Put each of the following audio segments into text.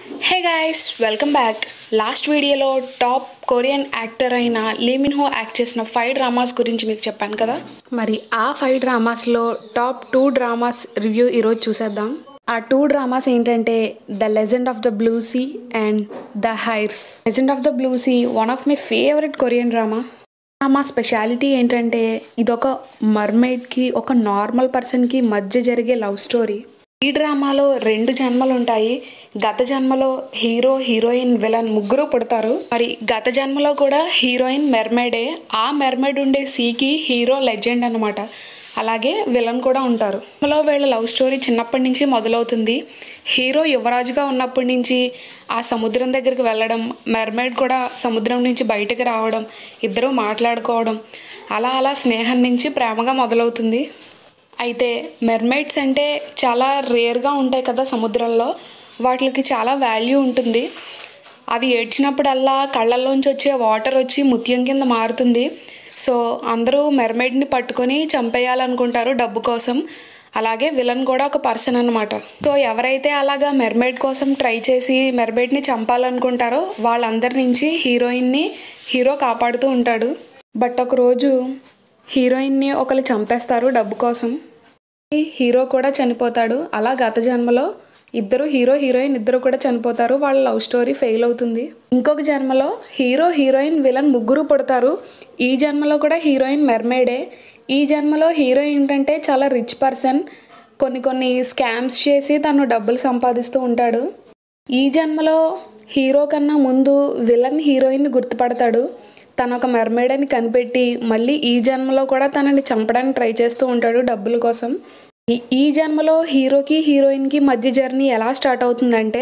హే guys welcome back last వీడియోలో top Korean actor అయిన Lee Min హో యాక్ట్ చేసిన ఫైవ్ డ్రామాస్ గురించి మీకు చెప్పాను కదా మరి ఆ ఫైవ్ డ్రామాస్లో టాప్ టూ డ్రామాస్ రివ్యూ ఈరోజు చూసేద్దాం ఆ టూ డ్రామాస్ ఏంటంటే the legend of the blue sea and the heirs legend of the blue sea one of my favourite Korean drama మా స్పెషాలిటీ ఏంటంటే ఇదొక మర్మైడ్కి ఒక నార్మల్ పర్సన్కి మధ్య జరిగే లవ్ స్టోరీ ఈ డ్రామాలో రెండు జన్మలు ఉంటాయి గత జన్మలో హీరో హీరోయిన్ విలన్ ముగ్గురు పుడతారు మరి గత జన్మలో కూడా హీరోయిన్ మెర్మైడే ఆ మెర్మైడ్ ఉండే సీకి హీరో లెజెండ్ అనమాట అలాగే విలన్ కూడా ఉంటారు లో వీళ్ళ లవ్ స్టోరీ చిన్నప్పటి నుంచి మొదలవుతుంది హీరో యువరాజుగా ఉన్నప్పటి నుంచి ఆ సముద్రం దగ్గరికి వెళ్ళడం మెర్మైడ్ కూడా సముద్రం నుంచి బయటకు రావడం ఇద్దరు మాట్లాడుకోవడం అలా అలా స్నేహం నుంచి ప్రేమగా మొదలవుతుంది అయితే మెర్మైడ్స్ అంటే చాలా రేర్గా ఉంటాయి కదా సముద్రంలో వాటికి చాలా వాల్యూ ఉంటుంది అవి ఏడ్చినప్పుడల్లా కళ్ళల్లోంచి వచ్చే వాటర్ వచ్చి ముత్యం కింద మారుతుంది సో అందరూ మెర్మైడ్ని పట్టుకొని చంపేయాలనుకుంటారు డబ్బు కోసం అలాగే విలన్ కూడా ఒక పర్సన్ అనమాట సో ఎవరైతే అలాగా మెర్మైడ్ కోసం ట్రై చేసి మెర్మైడ్ని చంపాలనుకుంటారో వాళ్ళందరి నుంచి హీరోయిన్ని హీరో కాపాడుతూ ఉంటాడు బట్ ఒక రోజు హీరోయిన్ని ఒకరు చంపేస్తారు డబ్బు కోసం హీరో కూడా చనిపోతాడు అలా గత జన్మలో ఇద్దరు హీరో హీరోయిన్ ఇద్దరు కూడా చనిపోతారు వాళ్ళ లవ్ స్టోరీ ఫెయిల్ అవుతుంది ఇంకొక జన్మలో హీరో హీరోయిన్ విలన్ ముగ్గురు పుడతారు ఈ జన్మలో కూడా హీరోయిన్ మెర్మేడే ఈ జన్మలో హీరో ఏంటంటే చాలా రిచ్ పర్సన్ కొన్ని కొన్ని స్కామ్స్ చేసి తను డబ్బులు సంపాదిస్తూ ఉంటాడు ఈ జన్మలో హీరో కన్నా ముందు విలన్ హీరోయిన్ గుర్తుపడతాడు తను ఒక మెర్మేడ్ అని కనిపెట్టి మళ్ళీ ఈ జన్మలో కూడా తనని చంపడానికి ట్రై చేస్తూ ఉంటాడు డబ్బుల కోసం ఈ- ఈ జన్మలో హీరోకి హీరోయిన్కి మధ్య జర్నీ ఎలా స్టార్ట్ అవుతుందంటే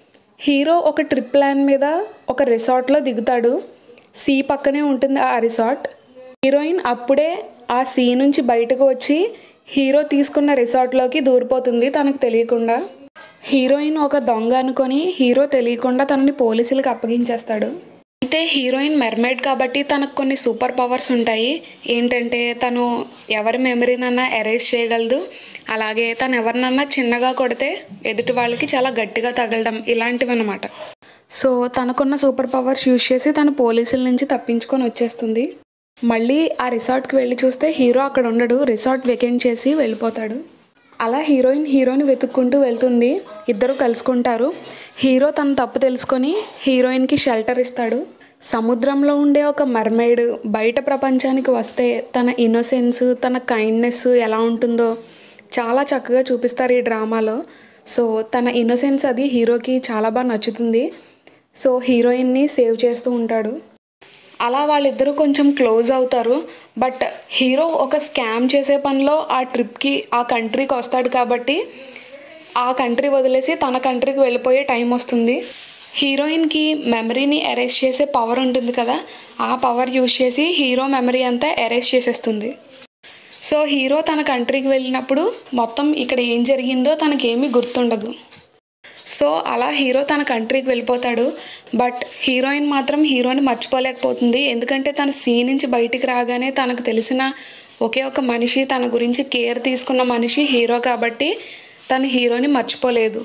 హీరో ఒక ట్రిప్ ప్లాన్ మీద ఒక రిసార్ట్లో దిగుతాడు సీ పక్కనే ఉంటుంది ఆ రిసార్ట్ హీరోయిన్ అప్పుడే ఆ సీ నుంచి బయటకు వచ్చి హీరో తీసుకున్న రిసార్ట్లోకి దూరిపోతుంది తనకు తెలియకుండా హీరోయిన్ ఒక దొంగ అనుకొని హీరో తెలియకుండా తనని పోలీసులకు అప్పగించేస్తాడు అయితే హీరోయిన్ మెర్మైడ్ కాబట్టి తనకు కొన్ని సూపర్ పవర్స్ ఉంటాయి ఏంటంటే తను ఎవరి మెమరీనన్నా ఎరేజ్ చేయగలదు అలాగే తను ఎవరినన్నా చిన్నగా కొడితే ఎదుటి వాళ్ళకి చాలా గట్టిగా తగలడం ఇలాంటివి అనమాట సో తనకున్న సూపర్ పవర్స్ యూజ్ చేసి తను పోలీసుల నుంచి తప్పించుకొని వచ్చేస్తుంది మళ్ళీ ఆ రిసార్ట్కి వెళ్ళి చూస్తే హీరో అక్కడ ఉండడు రిసార్ట్ వెకెంట్ చేసి వెళ్ళిపోతాడు అలా హీరోయిన్ హీరోని వెతుక్కుంటూ వెళ్తుంది ఇద్దరు కలుసుకుంటారు హీరో తన తప్పు తెలుసుకొని హీరోయిన్కి షెల్టర్ ఇస్తాడు సముద్రంలో ఉండే ఒక మర్మైడ్ బయట ప్రపంచానికి వస్తే తన ఇన్నోసెన్స్ తన కైండ్నెస్ ఎలా ఉంటుందో చాలా చక్కగా చూపిస్తారు ఈ డ్రామాలో సో తన ఇన్నోసెన్స్ అది హీరోకి చాలా బాగా నచ్చుతుంది సో హీరోయిన్ని సేవ్ చేస్తూ ఉంటాడు అలా వాళ్ళిద్దరూ కొంచెం క్లోజ్ అవుతారు బట్ హీరో ఒక స్కామ్ చేసే పనిలో ఆ ట్రిప్కి ఆ కంట్రీకి వస్తాడు కాబట్టి ఆ కంట్రీ వదిలేసి తన కంట్రీకి వెళ్ళిపోయే టైం వస్తుంది హీరోయిన్కి మెమరీని ఎరేజ్ చేసే పవర్ ఉంటుంది కదా ఆ పవర్ యూజ్ చేసి హీరో మెమరీ అంతా ఎరేజ్ చేసేస్తుంది సో హీరో తన కంట్రీకి వెళ్ళినప్పుడు మొత్తం ఇక్కడ ఏం జరిగిందో తనకేమీ గుర్తుండదు సో అలా హీరో తన కంట్రీకి వెళ్ళిపోతాడు బట్ హీరోయిన్ మాత్రం హీరోని మర్చిపోలేకపోతుంది ఎందుకంటే తను సీ నుంచి బయటికి రాగానే తనకు తెలిసిన ఒకే ఒక మనిషి తన గురించి కేర్ తీసుకున్న మనిషి హీరో కాబట్టి తను హీరోని మర్చిపోలేదు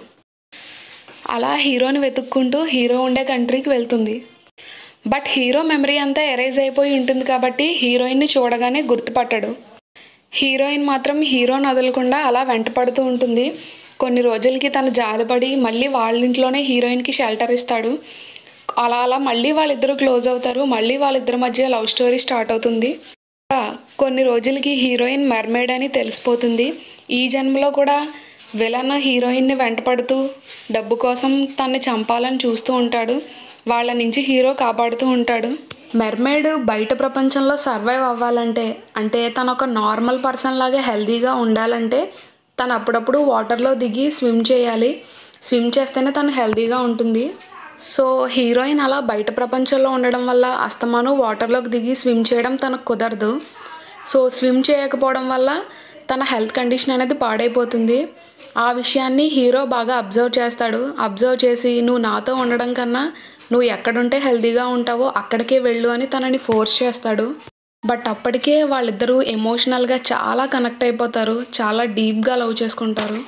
అలా హీరోని వెతుక్కుంటూ హీరో ఉండే కంట్రీకి వెళ్తుంది బట్ హీరో మెమరీ అంతా ఎరేజ్ అయిపోయి ఉంటుంది కాబట్టి హీరోయిన్ని చూడగానే గుర్తుపట్టడు హీరోయిన్ మాత్రం హీరోని వదలకుండా అలా వెంటపడుతూ ఉంటుంది కొన్ని రోజులకి తను జాలిపడి మళ్ళీ వాళ్ళ ఇంట్లోనే హీరోయిన్కి షెల్టర్ ఇస్తాడు అలా అలా మళ్ళీ వాళ్ళిద్దరూ క్లోజ్ అవుతారు మళ్ళీ వాళ్ళిద్దరి మధ్య లవ్ స్టోరీ స్టార్ట్ అవుతుంది ఆ, కొన్ని రోజులకి హీరోయిన్ మెర్మేడ్ అని తెలిసిపోతుంది ఈ జన్మలో కూడా విలన్ హీరోయిన్ని వెంటపడుతూ డబ్బు కోసం తన్ని చంపాలని చూస్తూ ఉంటాడు వాళ్ళ నుంచి హీరో కాపాడుతూ ఉంటాడు మెర్మైడ్ బయట ప్రపంచంలో సర్వైవ్ అవ్వాలంటే అంటే తను ఒక నార్మల్ పర్సన్ లాగే హెల్తీగా ఉండాలంటే తను అప్పుడప్పుడు వాటర్లో దిగి స్విమ్ చేయాలి స్విమ్ చేస్తేనే తను హెల్తీగా ఉంటుంది సో హీరోయిన్ అలా బయట ప్రపంచంలో ఉండడం వల్ల అస్తమాను వాటర్లోకి దిగి స్విమ్ చేయడం తనకు కుదరదు సో స్విమ్ చేయకపోవడం వల్ల తన హెల్త్ కండిషన్ అనేది పాడైపోతుంది ఆ విషయాన్ని హీరో బాగా అబ్జర్వ్ చేస్తాడు అబ్జర్వ్ చేసి నువ్వు నాతో ఉండడం కన్నా నువ్వు ఎక్కడుంటే హెల్తీగా ఉంటావో అక్కడికే వెళ్ళు అని తనని ఫోర్స్ చేస్తాడు బట్ అప్పటికే వాళ్ళిద్దరూ ఎమోషనల్గా చాలా కనెక్ట్ అయిపోతారు చాలా డీప్గా లవ్ చేసుకుంటారు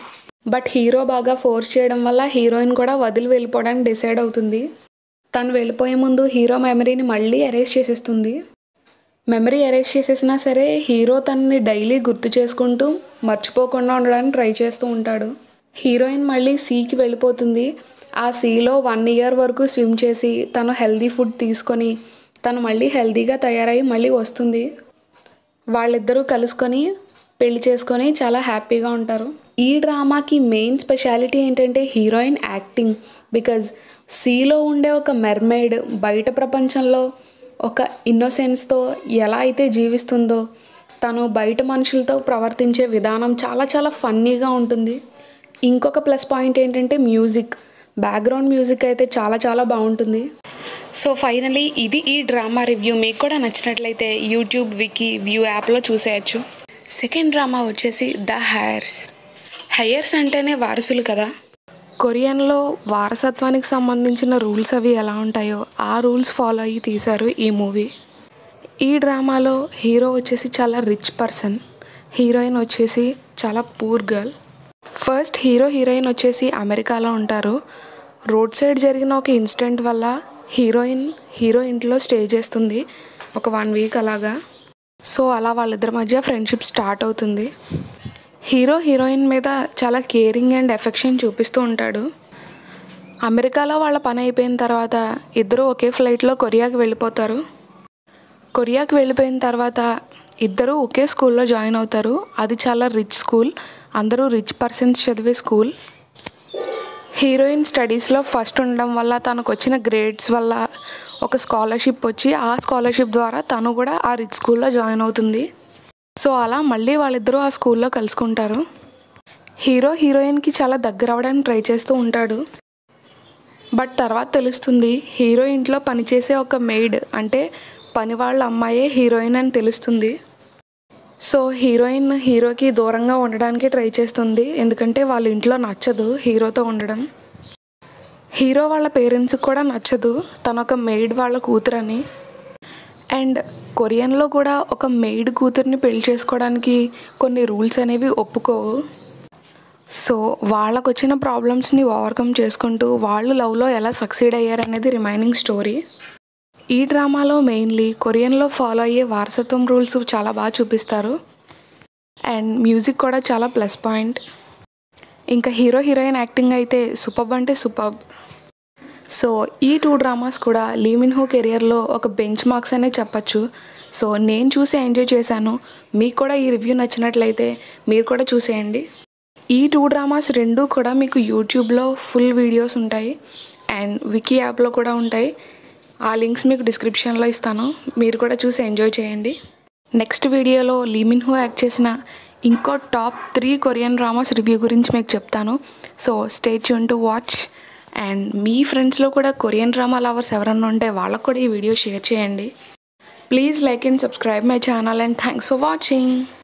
బట్ హీరో బాగా ఫోర్స్ చేయడం వల్ల హీరోయిన్ కూడా వదిలి వెళ్ళిపోవడానికి డిసైడ్ అవుతుంది తను వెళ్ళిపోయే ముందు హీరో మెమరీని మళ్ళీ ఎరేజ్ చేసేస్తుంది మెమరీ ఎరేజ్ చేసేసినా సరే హీరో తనని డైలీ గుర్తు చేసుకుంటూ మర్చిపోకుండా ఉండడానికి ట్రై చేస్తూ ఉంటాడు హీరోయిన్ మళ్ళీ సీకి వెళ్ళిపోతుంది ఆ సీలో వన్ ఇయర్ వరకు స్విమ్ చేసి తను హెల్దీ ఫుడ్ తీసుకొని తను మళ్ళీ హెల్దీగా తయారై మళ్ళీ వస్తుంది వాళ్ళిద్దరూ కలుసుకొని పెళ్లి చేసుకొని చాలా హ్యాపీగా ఉంటారు ఈ డ్రామాకి మెయిన్ స్పెషాలిటీ ఏంటంటే హీరోయిన్ యాక్టింగ్ బికాజ్ సీలో ఉండే ఒక మెర్మైడ్ బయట ప్రపంచంలో ఒక ఇన్నోసెన్స్తో ఎలా అయితే జీవిస్తుందో తను బయట మనుషులతో ప్రవర్తించే విధానం చాలా చాలా ఫన్నీగా ఉంటుంది ఇంకొక ప్లస్ పాయింట్ ఏంటంటే మ్యూజిక్ బ్యాక్గ్రౌండ్ మ్యూజిక్ అయితే చాలా చాలా బాగుంటుంది సో ఫైనలీ ఇది ఈ డ్రామా రివ్యూ మీకు కూడా నచ్చినట్లయితే యూట్యూబ్ వికీ వ్యూ యాప్లో చూసేయచ్చు సెకండ్ డ్రామా వచ్చేసి ద హైర్స్ హైయర్స్ అంటేనే వారసులు కదా కొరియన్లో వారసత్వానికి సంబంధించిన రూల్స్ అవి ఎలా ఉంటాయో ఆ రూల్స్ ఫాలో అయ్యి తీశారు ఈ మూవీ ఈ డ్రామాలో హీరో వచ్చేసి చాలా రిచ్ పర్సన్ హీరోయిన్ వచ్చేసి చాలా poor girl first hero heroine వచ్చేసి అమెరికాలో ఉంటారు రోడ్ సైడ్ జరిగిన ఒక ఇన్సిడెంట్ వల్ల హీరోయిన్ హీరో ఇంట్లో స్టే చేస్తుంది ఒక వన్ వీక్ అలాగా సో అలా వాళ్ళిద్దరి మధ్య ఫ్రెండ్షిప్ స్టార్ట్ అవుతుంది హీరో హీరోయిన్ మీద చాలా కేరింగ్ అండ్ ఎఫెక్షన్ చూపిస్తూ ఉంటాడు అమెరికాలో వాళ్ళ పని అయిపోయిన తర్వాత ఇద్దరు ఒకే ఫ్లైట్లో కొరియాకి వెళ్ళిపోతారు కొరియాకి వెళ్ళిపోయిన తర్వాత ఇద్దరు ఒకే స్కూల్లో జాయిన్ అవుతారు అది చాలా రిచ్ స్కూల్ అందరూ రిచ్ పర్సన్స్ చదివే స్కూల్ హీరోయిన్ స్టడీస్లో ఫస్ట్ ఉండడం వల్ల తనకు వచ్చిన గ్రేడ్స్ వల్ల ఒక స్కాలర్షిప్ వచ్చి ఆ స్కాలర్షిప్ ద్వారా తను కూడా ఆ రిచ్ స్కూల్లో జాయిన్ అవుతుంది సో అలా మళ్ళీ వాళ్ళిద్దరూ ఆ స్కూల్లో కలుసుకుంటారు హీరో హీరోయిన్కి చాలా దగ్గర అవ్వడానికి ట్రై చేస్తూ ఉంటాడు బట్ తర్వాత తెలుస్తుంది హీరో ఇంట్లో పనిచేసే ఒక మెయిడ్ అంటే పని వాళ్ళ అమ్మాయే హీరోయిన్ అని తెలుస్తుంది సో హీరోయిన్ హీరోకి దూరంగా ఉండడానికి ట్రై చేస్తుంది ఎందుకంటే వాళ్ళ ఇంట్లో నచ్చదు హీరోతో ఉండడం హీరో వాళ్ళ పేరెంట్స్కి కూడా నచ్చదు తను ఒక మెయిడ్ వాళ్ళ కూతురని అండ్ కొరియన్లో కూడా ఒక మెయిడ్ కూతుర్ని పెళ్లి చేసుకోవడానికి కొన్ని రూల్స్ అనేవి ఒప్పుకోవు సో వాళ్ళకు వచ్చిన ప్రాబ్లమ్స్ని ఓవర్కమ్ చేసుకుంటూ వాళ్ళు లవ్లో ఎలా సక్సీడ్ అయ్యారనేది రిమైనింగ్ స్టోరీ ఈ డ్రామాలో మెయిన్లీ కొరియన్లో ఫాలో అయ్యే వారసత్వం రూల్స్ చాలా బాగా చూపిస్తారు అండ్ మ్యూజిక్ కూడా చాలా ప్లస్ పాయింట్ ఇంకా హీరో హీరోయిన్ యాక్టింగ్ అయితే సూపర్బ్ అంటే సూపర్బ్ సో ఈ టూ డ్రామాస్ కూడా లీమిన్ హో కెరియర్లో ఒక బెంచ్ మార్క్స్ అనే చెప్పచ్చు సో నేను చూసి ఎంజాయ్ చేశాను మీకు కూడా ఈ రివ్యూ నచ్చినట్లయితే మీరు కూడా చూసేయండి ఈ టూ డ్రామాస్ రెండు కూడా మీకు యూట్యూబ్లో ఫుల్ వీడియోస్ ఉంటాయి అండ్ వికీ యాప్లో కూడా ఉంటాయి ఆ లింక్స్ మీకు డిస్క్రిప్షన్లో ఇస్తాను మీరు కూడా చూసి ఎంజాయ్ చేయండి నెక్స్ట్ వీడియోలో లీమిన్ హో యాక్ట్ చేసిన ఇంకో top three Korean dramas review గురించి మీకు చెప్తాను సో స్టేట్ యూన్ టు వాచ్ అండ్ మీ ఫ్రెండ్స్లో కూడా కొరియన్ డ్రామా లవర్స్ ఎవరన్నా ఉంటే వాళ్ళకు కూడా ఈ వీడియో షేర్ చేయండి please like and subscribe my channel and thanks for watching